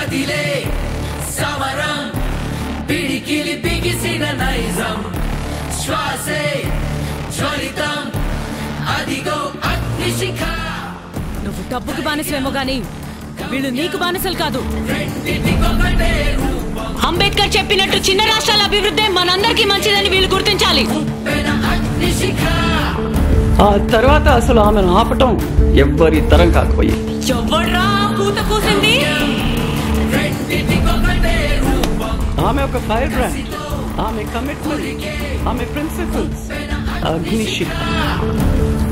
కదిలే సమరం పిడికిలి బిగిసిన నైజం శ్వాసే జ్వలితం అదిగో అగ్నిశిఖ నువ్వు డబ్బుకి బానిసలేమో గాని వీళ్ళు నీకు బానిసలు కాదు రెండింటికొకటే రూపం అంబేద్కర్ చెప్పినట్టు చిన్న రాష్ట్రాల అభివృద్ధి మనందరికీ మంచిదని వీళ్ళు గుర్తించాలి పెన అగ్నిశిఖ ఆ తర్వాత అసలు ఆమెను ఆపటం ఎవ్వరి తరం కాకపోయింది ఎవడ్రా ఆ కూత కూసింది రెండింటికొకటే రూపం ఆమె ఒక ఫైర్ బ్రాండ్ ఆమె కమిట్మెంట్ ఆమె ప్రిన్సిపల్స్ అగ్నిశిఖ